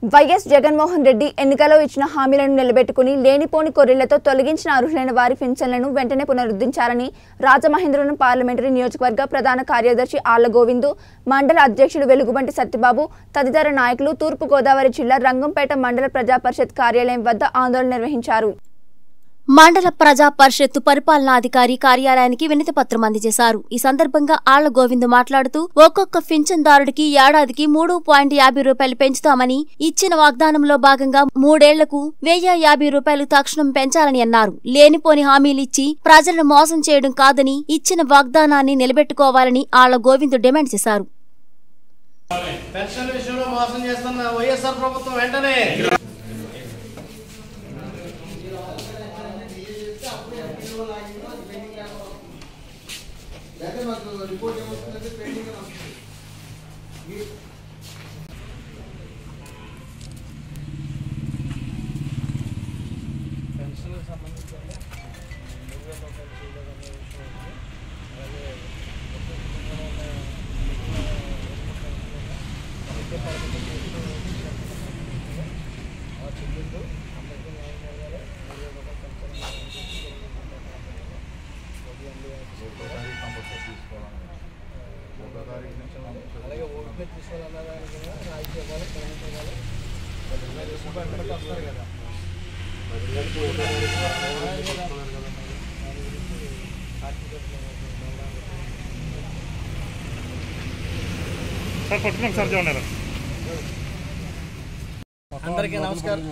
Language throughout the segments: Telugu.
వైఎస్ జగన్మోహన్ రెడ్డి ఎన్నికలో ఇచ్చిన హామీలను నిలబెట్టుకుని లేనిపోని కొర్రీలతో తొలగించిన అర్హులైన వారి పింఛన్లను వెంటనే పునరుద్ధరించాలని రాజమహేంద్రవరం పార్లమెంటరీ నియోజకవర్గ ప్రధాన కార్యదర్శి ఆళ్ల గోవిందు మండల అధ్యక్షుడు వెలుగుబంటి సత్యబాబు తదితర నాయకులు తూర్పుగోదావరి జిల్లా రంగంపేట మండల ప్రజా పరిషత్ కార్యాలయం వద్ద ఆందోళన నిర్వహించారు మండల ప్రజా పరిషత్తు పరిపాలనాధికారి కార్యాలయానికి వినతి పత్రం అందజేశారు ఈ సందర్భంగా ఆళ్ల గోవింద్ మాట్లాడుతూ ఒక్కొక్క పింఛన్దారుడికి ఏడాదికి మూడు పాయింట్ యాభై రూపాయలు పెంచుతామని ఇచ్చిన వాగ్దానంలో భాగంగా మూడేళ్లకు వెయ్యి యాభై రూపాయలు తక్షణం పెంచాలని అన్నారు లేనిపోని హామీలిచ్చి ప్రజలను మోసం చేయడం కాదని ఇచ్చిన వాగ్దానాన్ని నిలబెట్టుకోవాలని ఆళ్ల గోవింద్ డిమాండ్ చేశారు పెన్షన్ విషయంలో మోసం చేస్తున్న వైఎస్ఆర్ ప్రభుత్వం వెంటనే అలాగే ఓపిక తీసుకోవాలన్నదానికి రాజకీయ ఇవ్వాలి కరెంట్ ఇవ్వాలి వస్తారు కదా సార్ పట్టుకున్నాం సార్ జోన్ అందరికీ నమస్కారం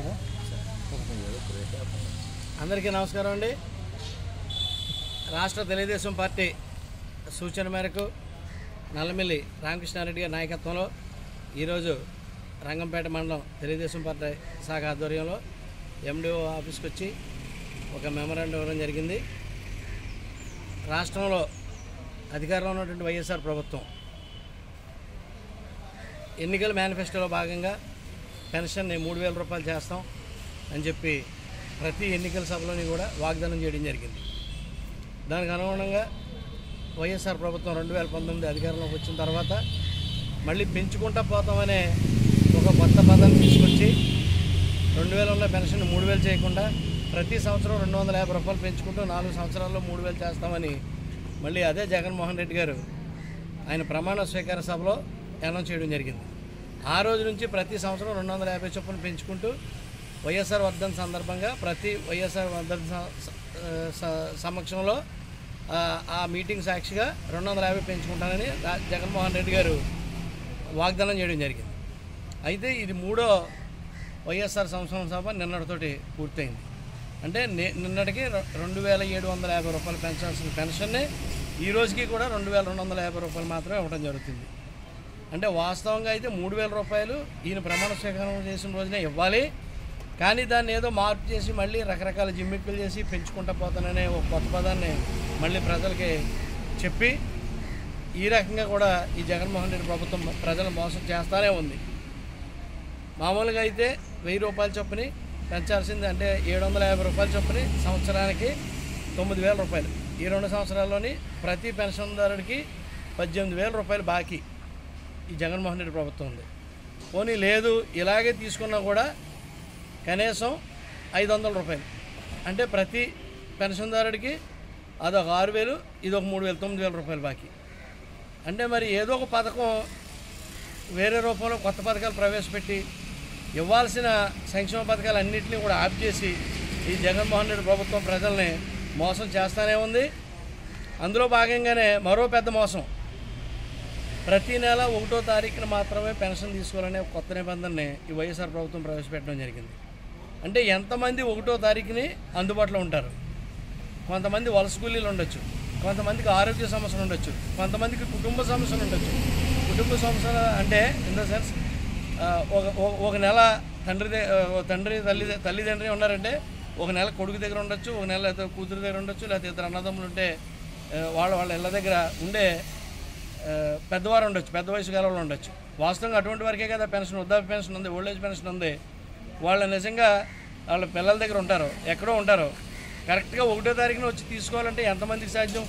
అందరికీ నమస్కారం అండి రాష్ట్ర తెలుగుదేశం పార్టీ సూచన మేరకు నల్లమిల్లి రామకృష్ణారెడ్డి గారి నాయకత్వంలో ఈరోజు రంగంపేట మండలం తెలుగుదేశం పార్టీ శాఖ ఆధ్వర్యంలో ఎండిఓ ఆఫీస్కి వచ్చి ఒక మెమరాండం ఇవ్వడం జరిగింది రాష్ట్రంలో అధికారంలో ఉన్నటువంటి వైఎస్ఆర్ ప్రభుత్వం ఎన్నికల మేనిఫెస్టోలో భాగంగా పెన్షన్ని మూడు వేల రూపాయలు చేస్తాం అని చెప్పి ప్రతి ఎన్నికల సభలోని కూడా వాగ్దానం చేయడం జరిగింది దానికి అనుగుణంగా వైఎస్ఆర్ ప్రభుత్వం రెండు వేల పంతొమ్మిది అధికారంలోకి వచ్చిన తర్వాత మళ్ళీ పెంచుకుంటా పోతామనే ఒక కొత్త పదాన్ని తీసుకొచ్చి రెండు వేలు ఉన్న పెన్షన్ మూడు వేలు చేయకుండా ప్రతి సంవత్సరం రెండు వందల యాభై రూపాయలు పెంచుకుంటూ నాలుగు సంవత్సరాల్లో మూడు వేలు చేస్తామని మళ్ళీ అదే జగన్మోహన్ రెడ్డి గారు ఆయన ప్రమాణ స్వీకార సభలో అనౌన్స్ చేయడం జరిగింది ఆ రోజు నుంచి ప్రతి సంవత్సరం రెండు వందల యాభై చొప్పున పెంచుకుంటూ వైఎస్ఆర్ వర్ధన్ సందర్భంగా ప్రతి వైఎస్ఆర్ వర్ధన్ స- స- స- సమక్షంలో ఆ, ఆ మీటింగ్ సాక్షిగా రెండు వందల యాభై పెంచుకుంటానని రా- జగన్మోహన్ రెడ్డి గారు వాగ్దానం చేయడం జరిగింది అయితే ఇది మూడో వైఎస్ఆర్ సంవత్సరం సభ నిన్నటితోటి పూర్తయింది అంటే నే- నిన్నటికి రె- రెండు వేల ఏడు వందల యాభై రూపాయలు పెంచాల్సిన పెన్షన్ని ఈ రోజుకి కూడా రెండు వేల రెండు వందల యాభై రూపాయలు మాత్రమే ఇవ్వడం జరుగుతుంది అంటే వాస్తవంగా అయితే మూడు వేల రూపాయలు ఈయన ప్రమాణ స్వీకారం చేసిన రోజునే ఇవ్వాలి కానీ దాన్ని ఏదో మార్పు చేసి మళ్ళీ రకరకాల జిమ్మిక్కులు చేసి పెంచుకుంటా పోతాననే ఒక కొత్త పదాన్ని మళ్ళీ ప్రజలకి చెప్పి ఈ రకంగా కూడా ఈ జగన్మోహన్ రెడ్డి ప్రభుత్వం ప్రజలు మోసం చేస్తానే ఉంది మామూలుగా అయితే వెయ్యి రూపాయల చొప్పుని పెంచాల్సింది అంటే ఏడు వందల యాభై రూపాయల చొప్పుని సంవత్సరానికి తొమ్మిది వేల రూపాయలు ఈ రెండు సంవత్సరాల్లోని ప్రతి పెన్షన్దారుడికి పద్దెనిమిది వేల రూపాయలు బాకీ ఈ జగన్మోహన్ రెడ్డి ప్రభుత్వం ఉంది పోనీ లేదు ఇలాగే తీసుకున్నా కూడా కనీసం ఐదు వందల రూపాయలు అంటే ప్రతి పెన్షన్దారుడికి అదొక ఆరు వేలు ఇదొక మూడు వేలు తొమ్మిది వేల రూపాయలు బాకీ అంటే మరి ఏదో ఒక పథకం వేరే రూపంలో కొత్త పథకాలు ప్రవేశపెట్టి ఇవ్వాల్సిన సంక్షేమ పథకాలు అన్నింటినీ కూడా ఆఫ్ చేసి ఈ జగన్మోహన్ రెడ్డి ప్రభుత్వం ప్రజల్ని మోసం చేస్తానే ఉంది అందులో భాగంగానే మరో పెద్ద మోసం ప్రతి నెల ఒకటో తారీఖున మాత్రమే పెన్షన్ తీసుకోవాలనే ఒక కొత్త నిబంధనని ఈ వైఎస్ఆర్ ప్రభుత్వం ప్రవేశపెట్టడం జరిగింది అంటే ఎంతమంది ఒకటో తారీఖుని అందుబాటులో ఉంటారు కొంతమంది వలస కూలీలు ఉండొచ్చు కొంతమందికి ఆరోగ్య సమస్యలు ఉండొచ్చు కొంతమందికి కుటుంబ సమస్యలు ఉండొచ్చు కుటుంబ సమస్యలు అంటే ఇన్ ద సెన్స్ ఒక ఒక- ఒక నెల తండ్రి ద- ఆ, తండ్రి తల్లి తల్లిదండ్రి ఉన్నారంటే ఒక నెల కొడుకు దగ్గర ఉండొచ్చు ఒక నెల లేకపోతే కూతురు దగ్గర ఉండొచ్చు లేకపోతే ఇద్దరు అన్నదమ్ములు ఉంటే ఆ, వాళ్ళ వాళ్ళ ఇళ్ళ దగ్గర ఉండే ఆ, పెద్దవారు ఉండొచ్చు పెద్ద వయసు గల వాళ్ళు ఉండొచ్చు వాస్తవంగా అటువంటి వరకే కదా పెన్షన్ వృద్ధాప్య పెన్షన్ ఉంది ఓల్డ్ ఏజ్ పెన్షన్ ఉంది వాళ్ళు నిజంగా వాళ్ళ పిల్లల దగ్గర ఉంటారు ఎక్కడో ఉంటారు కరెక్ట్గా ఒకటో తారీఖున వచ్చి తీసుకోవాలంటే ఎంతమందికి సాధ్యం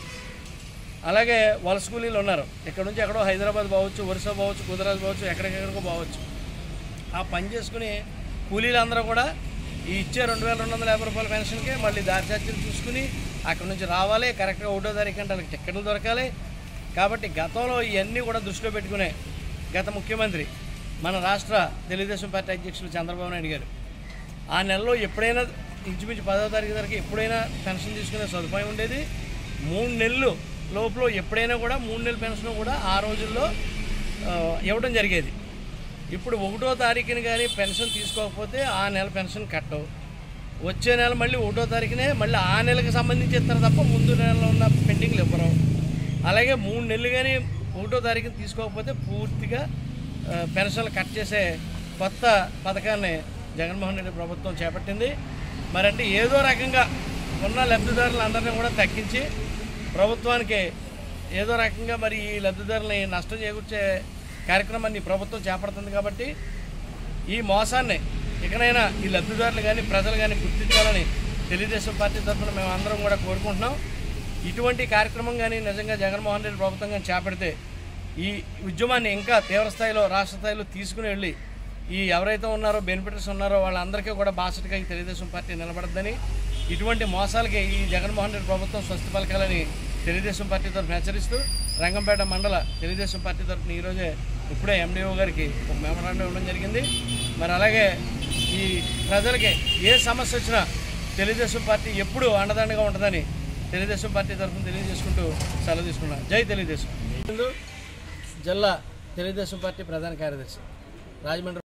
అలాగే వలస కూలీలు ఉన్నారు ఇక్కడ నుంచి ఎక్కడో హైదరాబాద్ పోవచ్చు ఒరిస్సా పోవచ్చు గుజరాత్ పోవచ్చు ఎక్కడికెక్కడికో పోవచ్చు ఆ పని చేసుకుని కూలీలందరూ కూడా ఈ ఇచ్చే రెండు వేల రెండు వందల యాభై రూపాయల పెన్షన్కి మళ్ళీ దారి ఛార్జీలు చూసుకుని అక్కడ నుంచి రావాలి కరెక్ట్గా ఒకటో తారీఖు అంటే వాళ్ళకి టిక్కెట్లు దొరకాలి కాబట్టి గతంలో ఇవన్నీ కూడా దృష్టిలో పెట్టుకునే గత ముఖ్యమంత్రి మన రాష్ట్ర తెలుగుదేశం పార్టీ అధ్యక్షులు చంద్రబాబు నాయుడు గారు ఆ నెలలో ఎప్పుడైనా ఇంచుమించు పదవ తారీఖు వరకు ఎప్పుడైనా పెన్షన్ తీసుకునే సదుపాయం ఉండేది మూడు నెలలు లోపల ఎప్పుడైనా కూడా మూడు నెలల పెన్షన్ కూడా ఆ రోజుల్లో ఆ, ఇవ్వడం జరిగేది ఇప్పుడు ఒకటో తారీఖుని కానీ పెన్షన్ తీసుకోకపోతే ఆ నెల పెన్షన్ కట్టవు వచ్చే నెల మళ్ళీ ఒకటో తారీఖునే మళ్ళీ ఆ నెలకు సంబంధించి ఇస్తారు తప్ప ముందు నెలలో ఉన్న పెండింగ్లు ఇవ్వరు అలాగే మూడు నెలలు కానీ ఒకటో తారీఖున తీసుకోకపోతే పూర్తిగా ఆ, పెన్షన్లు కట్ చేసే కొత్త పథకాన్ని జగన్మోహన్ రెడ్డి ప్రభుత్వం చేపట్టింది మరంటే ఏదో రకంగా ఉన్న లబ్ధిదారులందరినీ కూడా తగ్గించి ప్రభుత్వానికి ఏదో రకంగా మరి ఈ లబ్ధిదారులని నష్టం చేకూర్చే కార్యక్రమాన్ని ఈ ప్రభుత్వం చేపడుతుంది కాబట్టి ఈ మోసాన్ని ఇకనైనా ఈ లబ్ధిదారులు కానీ ప్రజలు కానీ గుర్తించాలని తెలుగుదేశం పార్టీ తరఫున మేము అందరం కూడా కోరుకుంటున్నాం ఇటువంటి కార్యక్రమం కానీ నిజంగా జగన్మోహన్ రెడ్డి ప్రభుత్వం కానీ చేపడితే ఈ ఉద్యమాన్ని ఇంకా తీవ్ర స్థాయిలో రాష్ట్ర స్థాయిలో తీసుకుని వెళ్ళి ఈ ఎవరైతే ఉన్నారో బెనిఫిటర్స్ ఉన్నారో వాళ్ళందరికీ కూడా బాసటగా ఈ తెలుగుదేశం పార్టీ నిలబడద్దని ఇటువంటి మోసాలకి ఈ జగన్మోహన్ రెడ్డి ప్రభుత్వం స్వస్తి పలకాలని తెలుగుదేశం పార్టీ తరఫున హెచ్చరిస్తూ రంగంపేట మండల తెలుగుదేశం పార్టీ తరఫున ఈరోజే ఇప్పుడే ఎండిఓ గారికి ఒక మెమరాండం ఇవ్వడం జరిగింది మరి అలాగే ఈ ప్రజలకి ఏ సమస్య వచ్చినా తెలుగుదేశం పార్టీ ఎప్పుడూ అండదండగా ఉంటుందని తెలుగుదేశం పార్టీ తరఫున తెలియజేసుకుంటూ సెలవు తీసుకున్నాను జై తెలుగుదేశం జిల్లా తెలుగుదేశం పార్టీ ప్రధాన కార్యదర్శి రాజమండ్రి